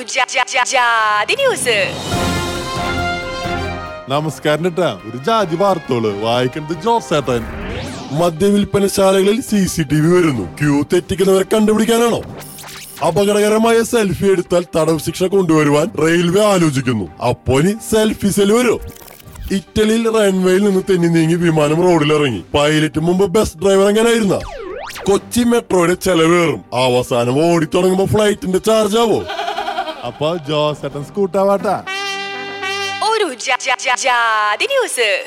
ജാ- ജാ- ജാ- ജാതി ന്യൂസ് നമസ്കാരം കേട്ടാ ഒരു ജാതി വാർത്തകള് വായിക്കുന്നത് ജോസേട്ടൻ മദ്യവിൽപ്പനശാലകളിൽ സി സി ടി വി വരുന്നു ക്യൂ തെറ്റിക്കുന്നവരെ കണ്ടുപിടിക്കാനാണോ അപകടകരമായ സെൽഫി എടുത്താൽ തടവ് ശിക്ഷ കൊണ്ടുവരുവാൻ റെയിൽവേ ആലോചിക്കുന്നു അപ്പോ ഇനി സെൽഫി സെൽ വരും ഇറ്റലിയിൽ റൺവേയിൽ നിന്ന് തെന്നി നീങ്ങി വിമാനം റോഡിലിറങ്ങി പൈലറ്റ് മുമ്പ് ബസ് ഡ്രൈവർ എങ്ങനെയായിരുന്ന കൊച്ചി മെട്രോയുടെ ചെലവേറും അവസാനം ഓടി തുടങ്ങുമ്പോ ഫ്ലൈറ്റിന്റെ ചാർജ് ആവോ അപ്പൊ ജോസേട്ടൻ സ്കൂട്ടാവാട്ടാ ഒരു ജാ- ജാ- ജാ- ജാതി ന്യൂസ്